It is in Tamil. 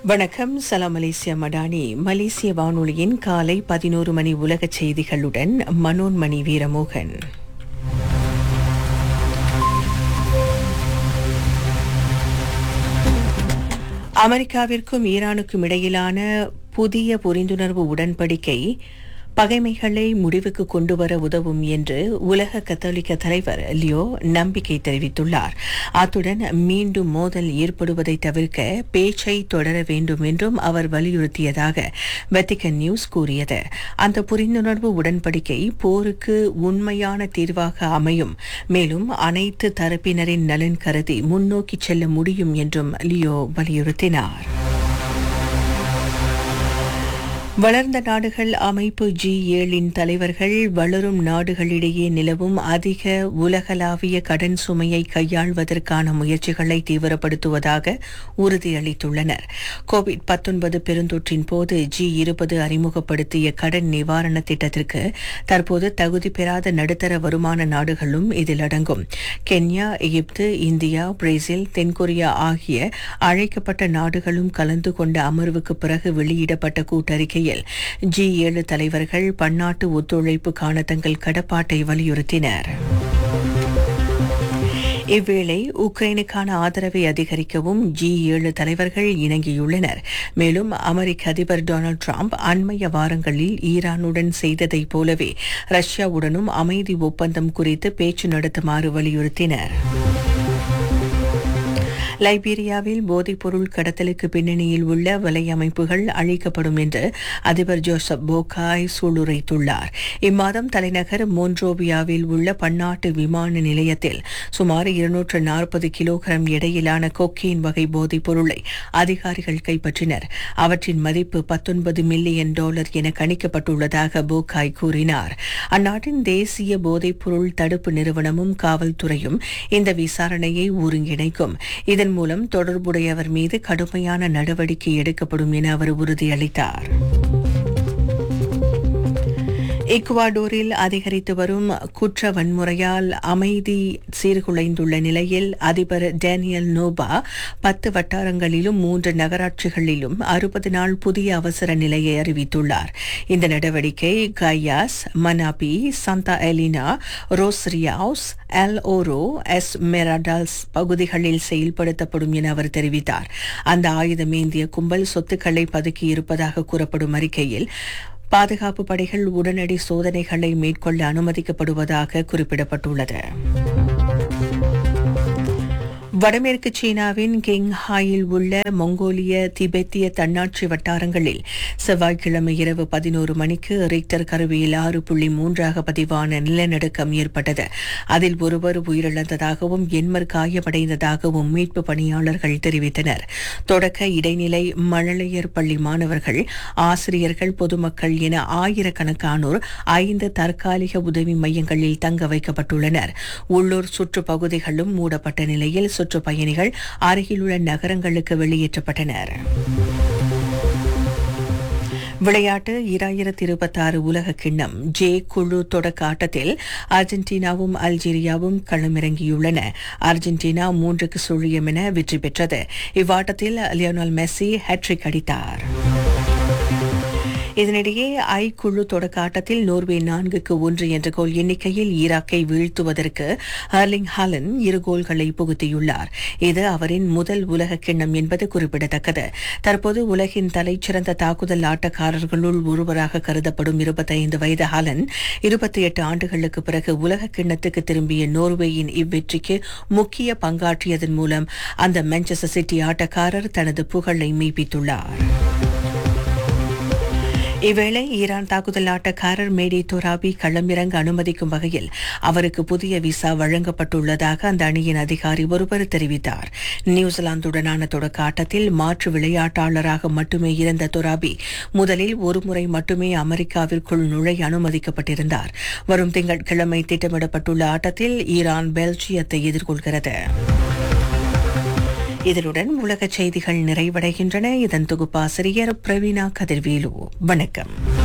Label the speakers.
Speaker 1: வணக்கம் சலாம் மலேசியா மடானி மலேசிய வானொலியின் காலை பதினோரு மணி உலகச் செய்திகளுடன் மனோன்மணி வீரமோகன் அமெரிக்காவிற்கும் ஈரானுக்கும் இடையிலான புதிய புரிந்துணர்வு உடன்படிக்கை பகைமைகளை முடிவுக்கு கொண்டுவர உதவும் என்று உலக கத்தோலிக்க தலைவர் லியோ நம்பிக்கை தெரிவித்துள்ளார் அத்துடன் மீண்டும் மோதல் ஏற்படுவதை தவிர்க்க பேச்சை தொடர வேண்டும் என்றும் அவர் வலியுறுத்தியதாக வெத்திகன் நியூஸ் கூறியது அந்த புரிந்துணர்வு உடன்படிக்கை போருக்கு உண்மையான தீர்வாக அமையும் மேலும் அனைத்து தரப்பினரின் நலன் கருதி முன்னோக்கி செல்ல முடியும் என்றும் லியோ வலியுறுத்தினார் வளர்ந்த நாடுகள் அமைப்பு ஜி ஏழின் தலைவர்கள் வளரும் நாடுகளிடையே நிலவும் அதிக உலகளாவிய கடன் சுமையை கையாள்வதற்கான முயற்சிகளை தீவிரப்படுத்துவதாக உறுதியளித்துள்ளனர் கோவிட் பத்தொன்பது பெருந்தொற்றின் போது ஜி இருபது அறிமுகப்படுத்திய கடன் நிவாரண திட்டத்திற்கு தற்போது தகுதி பெறாத நடுத்தர வருமான நாடுகளும் இதில் அடங்கும் கென்யா எகிப்து இந்தியா பிரேசில் தென்கொரியா ஆகிய அழைக்கப்பட்ட நாடுகளும் கலந்து கொண்ட அமர்வுக்கு பிறகு வெளியிடப்பட்ட கூட்டறிக்கை அறிக்கையில் ஜி ஏழு தலைவர்கள் பன்னாட்டு ஒத்துழைப்புக்கான தங்கள் கடப்பாட்டை வலியுறுத்தினர் இவ்வேளை உக்ரைனுக்கான ஆதரவை அதிகரிக்கவும் ஜி ஏழு தலைவர்கள் இணங்கியுள்ளனர் மேலும் அமெரிக்க அதிபர் டொனால்டு டிரம்ப் அண்மைய வாரங்களில் ஈரானுடன் செய்ததைப் போலவே ரஷ்யாவுடனும் அமைதி ஒப்பந்தம் குறித்து பேச்சு நடத்துமாறு வலியுறுத்தினர் லைபீரியாவில் போதைப்பொருள் கடத்தலுக்கு பின்னணியில் உள்ள வலையமைப்புகள் அழிக்கப்படும் என்று அதிபர் ஜோசப் போகாய் சூளுரைத்துள்ளார் இம்மாதம் தலைநகர் மோன்ட்ரோவியாவில் உள்ள பன்னாட்டு விமான நிலையத்தில் சுமார் இருநூற்று நாற்பது கிலோகிராம் எடையிலான கொக்கெயின் வகை போதைப் பொருளை அதிகாரிகள் கைப்பற்றினர் அவற்றின் மதிப்பு பத்தொன்பது மில்லியன் டாலர் என கணிக்கப்பட்டுள்ளதாக போகாய் கூறினார் அந்நாட்டின் தேசிய போதைப்பொருள் தடுப்பு நிறுவனமும் காவல்துறையும் இந்த விசாரணையை ஒருங்கிணைக்கும் இதன் மூலம் தொடர்புடையவர் மீது கடுமையான நடவடிக்கை எடுக்கப்படும் என அவர் உறுதியளித்தார் ஈக்குவாடோரில் அதிகரித்து வரும் குற்ற வன்முறையால் அமைதி சீர்குலைந்துள்ள நிலையில் அதிபர் டேனியல் நோபா பத்து வட்டாரங்களிலும் மூன்று நகராட்சிகளிலும் அறுபது நாள் புதிய அவசர நிலையை அறிவித்துள்ளார் இந்த நடவடிக்கை Guayas Manabi Santa Elena Los Rios El Oro Esmeraldas பகுதிகளில் செயல்படுத்தப்படும் என அவர் தெரிவித்தார் அந்த ஆயுதமேந்திய கும்பல் சொத்துக்களை பதுக்கியிருப்பதாக கூறப்படும் அறிக்கையில் பாதுகாப்பு படைகள் உடனடி சோதனைகளை மேற்கொள்ள அனுமதிக்கப்படுவதாக குறிப்பிடப்பட்டுள்ளது வடமேற்கு சீனாவின் கிங்ஹாயில் உள்ள மொங்கோலிய திபெத்திய தன்னாட்சி வட்டாரங்களில் செவ்வாய்க்கிழமை இரவு பதினோரு மணிக்கு ரிக்டர் கருவியில் ஆறு புள்ளி மூன்றாக பதிவான நிலநடுக்கம் ஏற்பட்டது அதில் ஒருவர் உயிரிழந்ததாகவும் எண்மர் காயமடைந்ததாகவும் மீட்பு பணியாளர்கள் தெரிவித்தனர் தொடக்க இடைநிலை மழலையர் பள்ளி மாணவர்கள் ஆசிரியர்கள் பொதுமக்கள் என ஆயிரக்கணக்கானோர் ஐந்து தற்காலிக உதவி மையங்களில் தங்க வைக்கப்பட்டுள்ளனர் உள்ளூர் சுற்றுப்பகுதிகளும் மூடப்பட்ட நிலையில் சுற்றுப்பயணிகள் அருகிலுள்ள நகரங்களுக்கு வெளியேற்றப்பட்டனர் விளையாட்டு இராயிரத்தி இருபத்தாறு உலக கிண்ணம் ஜே குழு தொடக்க ஆட்டத்தில் அர்ஜென்டினாவும் அல்ஜீரியாவும் களமிறங்கியுள்ளன அர்ஜென்டினா மூன்றுக்கு சுழியம் என வெற்றி பெற்றது இவ்வாட்டத்தில் லியோனல் மெஸ்ஸி ஹேட்ரிக் அடித்தார் இதனிடையே ஐ குழு தொடக்க ஆட்டத்தில் நோர்வே நான்குக்கு ஒன்று என்ற கோல் எண்ணிக்கையில் ஈராக்கை வீழ்த்துவதற்கு ஹர்லிங் ஹாலன் இரு கோல்களை புகுத்தியுள்ளார் இது அவரின் முதல் உலக கிண்ணம் என்பது குறிப்பிடத்தக்கது தற்போது உலகின் தலைச்சிறந்த தாக்குதல் ஆட்டக்காரர்களுள் ஒருவராக கருதப்படும் இருபத்தைந்து வயது ஹாலன் இருபத்தி எட்டு ஆண்டுகளுக்கு பிறகு உலக கிண்ணத்துக்கு திரும்பிய நோர்வேயின் இவ்வெற்றிக்கு முக்கிய பங்காற்றியதன் மூலம் அந்த மான்செஸ்டர் சிட்டி ஆட்டக்காரர் தனது புகழை மெய்ப்பித்துள்ளார் இவ்வேளை ஈரான் தாக்குதல் ஆட்டக்காரர் மேடி தொராபி களமிறங்க அனுமதிக்கும் வகையில் அவருக்கு புதிய விசா வழங்கப்பட்டுள்ளதாக அந்த அணியின் அதிகாரி ஒருவர் தெரிவித்தார் நியூசிலாந்துடனான தொடக்க ஆட்டத்தில் மாற்று விளையாட்டாளராக மட்டுமே இருந்த தொராபி முதலில் ஒருமுறை மட்டுமே அமெரிக்காவிற்குள் நுழைய அனுமதிக்கப்பட்டிருந்தார் வரும் திங்கட்கிழமை திட்டமிடப்பட்டுள்ள ஆட்டத்தில் ஈரான் பெல்ஜியத்தை எதிர்கொள்கிறது இதனுடன் உலக செய்திகள் நிறைவடைகின்றன இதன் தொகுப்பாசிரியர் பிரவீனா கதிர்வேலு வணக்கம்